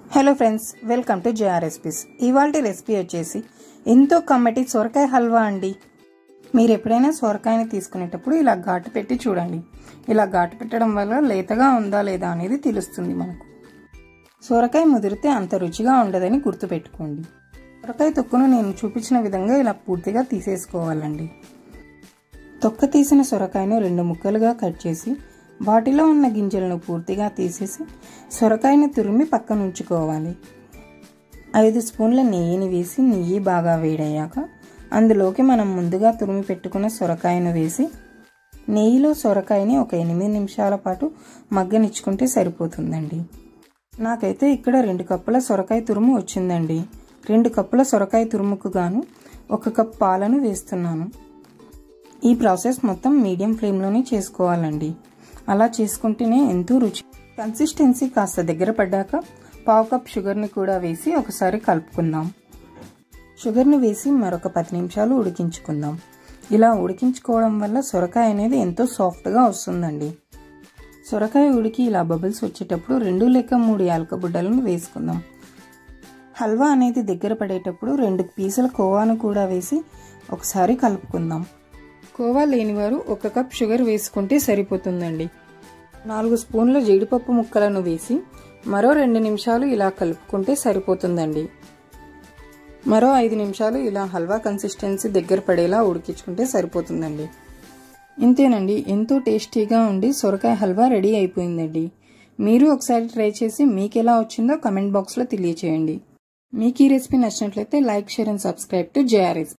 hello friends welcome to JR recipes ఇవాళ recipe వచ్చేసి ఎంతో కమ్మటి సొరకాయ హల్వా అండి మీరు ఎప్పుడైనా సొరకాయని తీసుకునేటప్పుడు ఇలా ఘాటు పెట్టి చూడండి ఇలా ఘాటు పెట్టడం వల్ల లేతగా ఉందా లేదా అనేది తెలుస్తుంది మనకు సొరకాయ ముదిరితే అంత రుచిగా ఉండదని గుర్తుపెట్టుకోండి సొరకాయ తొక్కును నేను చూపించిన విధంగా ఇలా పూర్తిగా తీసేసుకోవాలండి తొక్క తీసిన సొరకాయను రెండు ముక్కలుగా కట్ చేసి వాటిలో ఉన్న గింజలను పూర్తిగా తీసేసి సొరకాయను తురిమి పక్కన ఉంచుకోవాలి ఐదు స్పూన్ల నెయ్యిని వేసి నెయ్యి బాగా వేడయ్యాక అందులోకి మనం ముందుగా తురిమి పెట్టుకున్న సొరకాయను వేసి నెయ్యిలో సొరకాయని ఒక ఎనిమిది నిమిషాల పాటు మగ్గనిచ్చుకుంటే సరిపోతుందండి నాకైతే ఇక్కడ రెండు కప్పుల సొరకాయ తురుము వచ్చిందండి రెండు కప్పుల సొరకాయ తురుముకు గాను ఒక కప్ పాలను వేస్తున్నాను ఈ ప్రాసెస్ మొత్తం మీడియం ఫ్లేమ్లోనే చేసుకోవాలండి అలా చేసుకుంటేనే ఎంతో రుచి కన్సిస్టెన్సీ కాస్త దగ్గర పడ్డాక పావు కప్ షుగర్ని కూడా వేసి ఒకసారి కలుపుకుందాం షుగర్ని వేసి మరొక పది నిమిషాలు ఉడికించుకుందాం ఇలా ఉడికించుకోవడం వల్ల సొరకాయ అనేది ఎంతో సాఫ్ట్గా వస్తుందండి సొరకాయ ఉడికి ఇలా బబుల్స్ వచ్చేటప్పుడు రెండు లేక మూడు యాలక బుడ్డలను వేసుకుందాం హల్వా అనేది దగ్గర పడేటప్పుడు రెండు పీసుల కోవాను కూడా వేసి ఒకసారి కలుపుకుందాం కోవా లేనివారు ఒక కప్ షుగర్ వేసుకుంటే సరిపోతుందండి నాలుగు స్పూన్ల జీడిపప్పు ముక్కలను వేసి మరో రెండు నిమిషాలు ఇలా కలుపుకుంటే సరిపోతుందండి మరో ఐదు నిమిషాలు ఇలా హల్వా కన్సిస్టెన్సీ దగ్గర పడేలా ఉడికించుకుంటే సరిపోతుందండి ఇంతేనండి ఎంతో టేస్టీగా ఉండి సొరకాయ హల్వా రెడీ అయిపోయిందండి మీరు ఒకసారి ట్రై చేసి మీకు ఎలా వచ్చిందో కమెంట్ బాక్స్లో తెలియచేయండి మీకు ఈ రెసిపీ నచ్చినట్లయితే like share and subscribe to JRS